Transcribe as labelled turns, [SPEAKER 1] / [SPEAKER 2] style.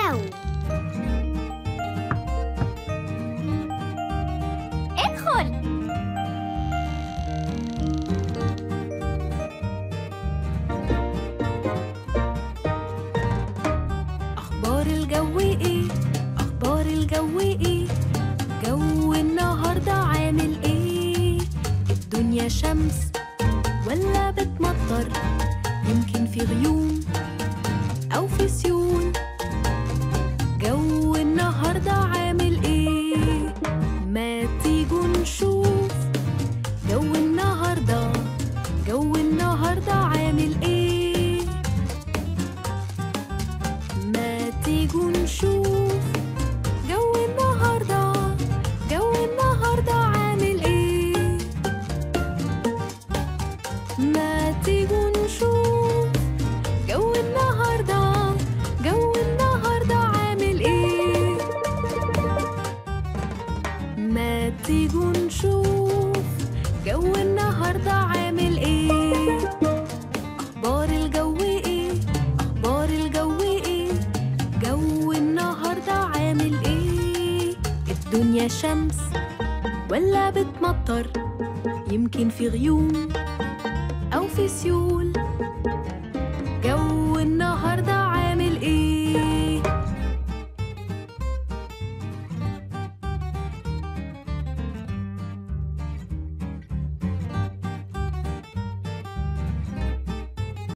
[SPEAKER 1] الجو ادخل
[SPEAKER 2] أخبار الجو إيه؟ أخبار الجو إيه؟ جو النهاردة عامل إيه؟ الدنيا شمس ولا بتمطر؟ يمكن في غيوم أو في سيول جو النهاردة عامل إيه؟ ما تيجوا نشوف جو النهاردة جو النهاردة عامل إيه؟ ما تيجوا نشوف جو النهاردة جو النهاردة عامل ايه ما تيجوا نشوف جو النهاردة جو النهاردة عامل ايه ما تيجوا نشوف جو النهاردة عامل ايه اخبار الجو ايه اخبار الجو ايه جو النهاردة عامل ايه الدنيا شمس ولا بتمطر يمكن في غيوم أو في سيول جو النهاردة